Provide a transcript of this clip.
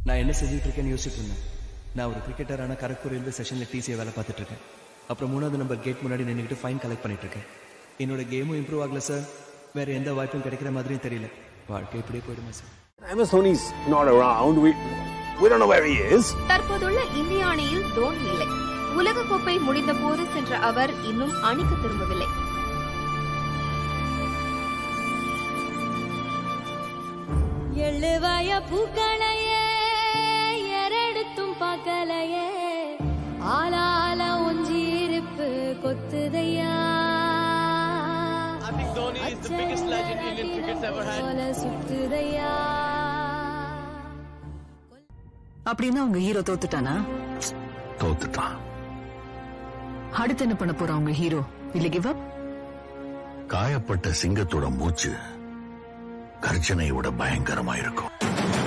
நான் என்ன செஞ்சுட்டு இருக்கேன்னு யோசிச்சுட்டு இருந்தேன் நான் ஒரு கிரிக்கெட்டரான கரக்பூர் ரயில்வே ஸ்டேஷன்ல டிசியை வேலை பார்த்துட்டு இருக்கேன் அப்புறம் மூணாவது நம்பர் கேட் முன்னாடி நின்றுக்கிட்டு ஃபைன் கலெக்ட் பண்ணிட்டு இருக்கேன் என்னோட கேமும் இம்ப்ரூவ் ஆகல சார் வேற எந்த வாய்ப்பும் கிடைக்கிற மாதிரியும் தெரியல வாழ்க்கை இப்படியே போயிடுமா sir MS Dhoni's not around. We we don't know where he is. தற்போதுள்ள இந்திய அணியில் தோனி இல்லை உலகக்கோப்பை முடிந்த போது சென்ற அவர் இன்னும் அணிக்கு திரும்பவில்லை எழுவாய பூக்களையே எரடுத்தும் பார்க்கலையே ஆளால ஒஞ்சி இருப்பு கொத்துதையா I think Dhoni is the biggest legend Indian cricket's ever had. போல சுத்துதையா அப்படின்னா உங்க ஹீரோ தோத்துட்டானா தோத்துட்டான் அடுத்து என்ன பண்ண போறான் உங்க ஹீரோ இல்ல கிவ் அப் காயப்பட்ட சிங்கத்தோட மூச்சு கர்ஜனையோட பயங்கரமா இருக்கும்